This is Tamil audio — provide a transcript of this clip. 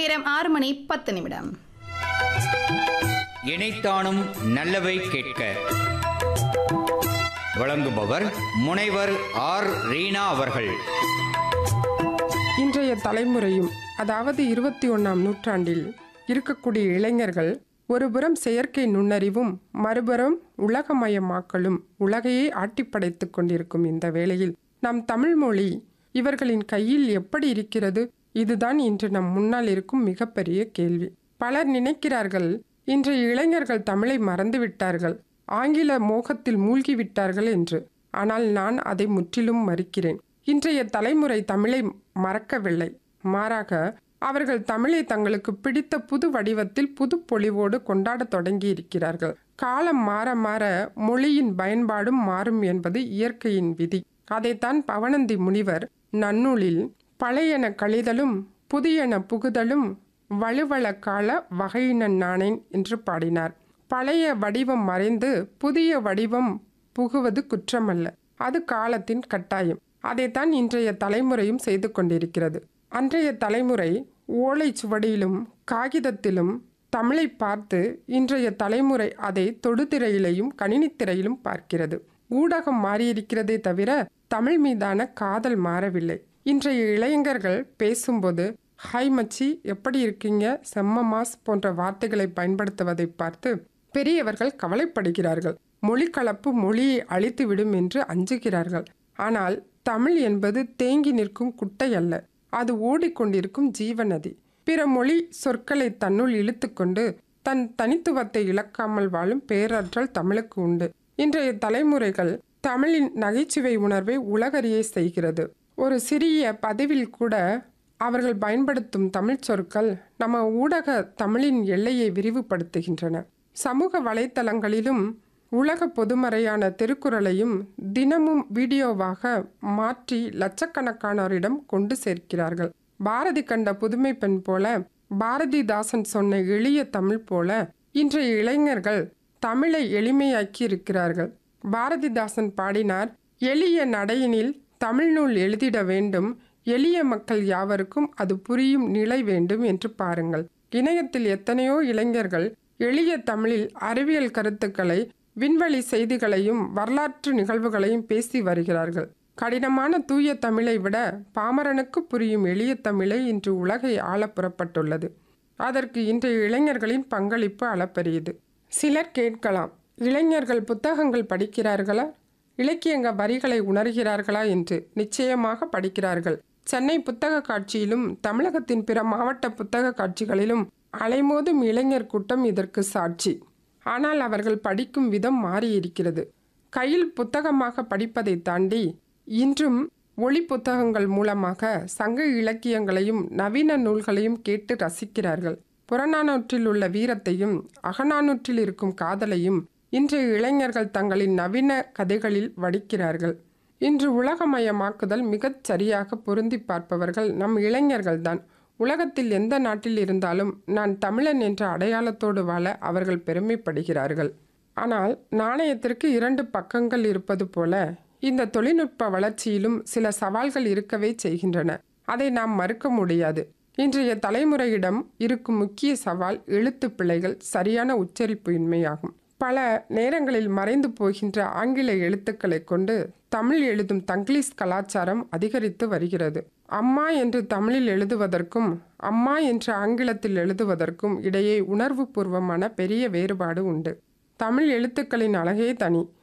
நேரம் ஆறு மணி பத்து நிமிடம் இணைத்தானும் நல்லவை கேட்க வழங்குபவர் முனைவர் ஆர் ரீனா அவர்கள் இன்றைய தலைமுறையும் அதாவது இருபத்தி ஒன்றாம் நூற்றாண்டில் இருக்கக்கூடிய இளைஞர்கள் ஒருபுறம் செயற்கை நுண்ணறிவும் மறுபுறம் உலகமயமாக்கலும் உலகையே ஆட்டிப்படைத்துக் கொண்டிருக்கும் இந்த வேளையில் நம் தமிழ் மொழி இவர்களின் கையில் எப்படி இருக்கிறது இதுதான் இன்று நம் முன்னால் இருக்கும் மிகப்பெரிய கேள்வி பலர் நினைக்கிறார்கள் இன்றைய இளைஞர்கள் தமிழை மறந்துவிட்டார்கள் ஆங்கில மோகத்தில் மூழ்கிவிட்டார்கள் என்று ஆனால் நான் அதை முற்றிலும் மறுக்கிறேன் இன்றைய தலைமுறை தமிழை மறக்கவில்லை மாறாக அவர்கள் தமிழை தங்களுக்கு பிடித்த புது வடிவத்தில் புது பொலிவோடு கொண்டாடத் தொடங்கி இருக்கிறார்கள் காலம் மாற மாற மொழியின் பயன்பாடும் மாறும் என்பது இயற்கையின் விதி அதைத்தான் பவனந்தி முனிவர் நன்னூலில் பழையன கழிதலும் புதியன புகுதலும் வலுவள கால வகையினன் நானேன் என்று பாடினார் பழைய வடிவம் மறைந்து புதிய வடிவம் புகுவது குற்றமல்ல அது காலத்தின் கட்டாயம் அதைத்தான் இன்றைய தலைமுறையும் செய்து கொண்டிருக்கிறது அன்றைய தலைமுறை ஓலைச்சுவடியிலும் காகிதத்திலும் தமிழை பார்த்து இன்றைய தலைமுறை அதை தொடுதிரையிலையும் கணினித்திரையிலும் பார்க்கிறது ஊடகம் மாறியிருக்கிறதே தவிர தமிழ் மீதான காதல் மாறவில்லை இன்றைய இளைஞர்கள் பேசும்போது ஹாய் மச்சி எப்படி இருக்கீங்க செம்ம மாஸ் போன்ற வார்த்தைகளை பயன்படுத்துவதை பார்த்து பெரியவர்கள் கவலைப்படுகிறார்கள் மொழி கலப்பு மொழியை அழித்துவிடும் என்று அஞ்சுகிறார்கள் ஆனால் தமிழ் என்பது தேங்கி நிற்கும் குட்டை அல்ல அது ஓடிக்கொண்டிருக்கும் ஜீவநதி பிற மொழி சொற்களை தன்னுள் இழுத்துக்கொண்டு தன் தனித்துவத்தை இழக்காமல் வாழும் பேராற்றல் தமிழுக்கு உண்டு இன்றைய தலைமுறைகள் தமிழின் நகைச்சுவை உணர்வை உலகறிய செய்கிறது ஒரு சிறிய பதிவில் கூட அவர்கள் பயன்படுத்தும் தமிழ் சொற்கள் நம்ம ஊடக தமிழின் எல்லையை விரிவுபடுத்துகின்றன சமூக வலைத்தளங்களிலும் உலக பொதுமறையான திருக்குறளையும் தினமும் வீடியோவாக மாற்றி லட்சக்கணக்கானோரிடம் கொண்டு சேர்க்கிறார்கள் பாரதி கண்ட புதுமை பெண் போல பாரதிதாசன் சொன்ன எளிய தமிழ் போல இன்றைய இளைஞர்கள் தமிழை எளிமையாக்கி இருக்கிறார்கள் பாரதிதாசன் பாடினார் எளிய நடையினில் தமிழ் நூல் எழுதிட வேண்டும் எளிய மக்கள் யாவருக்கும் அது புரியும் நிலை வேண்டும் என்று பாருங்கள் இணையத்தில் எத்தனையோ இளைஞர்கள் எளிய தமிழில் அறிவியல் கருத்துக்களை விண்வெளி செய்திகளையும் வரலாற்று நிகழ்வுகளையும் பேசி வருகிறார்கள் கடினமான தூய தமிழை விட பாமரனுக்கு புரியும் எளிய தமிழை இன்று உலகை ஆள புறப்பட்டுள்ளது அதற்கு இன்றைய இளைஞர்களின் பங்களிப்பு அளப்பரியது சிலர் கேட்கலாம் இளைஞர்கள் புத்தகங்கள் படிக்கிறார்களா இலக்கியங்க வரிகளை உணர்கிறார்களா என்று நிச்சயமாக படிக்கிறார்கள் சென்னை புத்தக காட்சியிலும் தமிழகத்தின் பிற மாவட்ட புத்தக காட்சிகளிலும் அலைமோதும் இளைஞர் கூட்டம் இதற்கு சாட்சி ஆனால் அவர்கள் படிக்கும் விதம் மாறியிருக்கிறது கையில் புத்தகமாக படிப்பதை தாண்டி இன்றும் ஒளி புத்தகங்கள் மூலமாக சங்க இலக்கியங்களையும் நவீன நூல்களையும் கேட்டு ரசிக்கிறார்கள் புறநானூற்றில் உள்ள வீரத்தையும் அகநானூற்றில் இருக்கும் காதலையும் இன்றைய இளைஞர்கள் தங்களின் நவீன கதைகளில் வடிக்கிறார்கள் இன்று உலகமயமாக்குதல் மிகச் சரியாக பொருந்தி பார்ப்பவர்கள் நம் இளைஞர்கள்தான் உலகத்தில் எந்த நாட்டில் இருந்தாலும் நான் தமிழன் என்ற அடையாளத்தோடு வாழ அவர்கள் பெருமைப்படுகிறார்கள் ஆனால் நாணயத்திற்கு இரண்டு பக்கங்கள் இருப்பது போல இந்த தொழில்நுட்ப வளர்ச்சியிலும் சில சவால்கள் இருக்கவே செய்கின்றன அதை நாம் மறுக்க முடியாது இன்றைய தலைமுறையிடம் இருக்கும் முக்கிய சவால் எழுத்து பிழைகள் சரியான உச்சரிப்பு இன்மையாகும் பல நேரங்களில் மறைந்து போகின்ற ஆங்கில எழுத்துக்களை கொண்டு தமிழ் எழுதும் தங்கிலீஷ் கலாச்சாரம் அதிகரித்து வருகிறது அம்மா என்று தமிழில் எழுதுவதற்கும் அம்மா என்று ஆங்கிலத்தில் எழுதுவதற்கும் இடையே உணர்வு பூர்வமான பெரிய வேறுபாடு உண்டு தமிழ் எழுத்துக்களின் அழகே தனி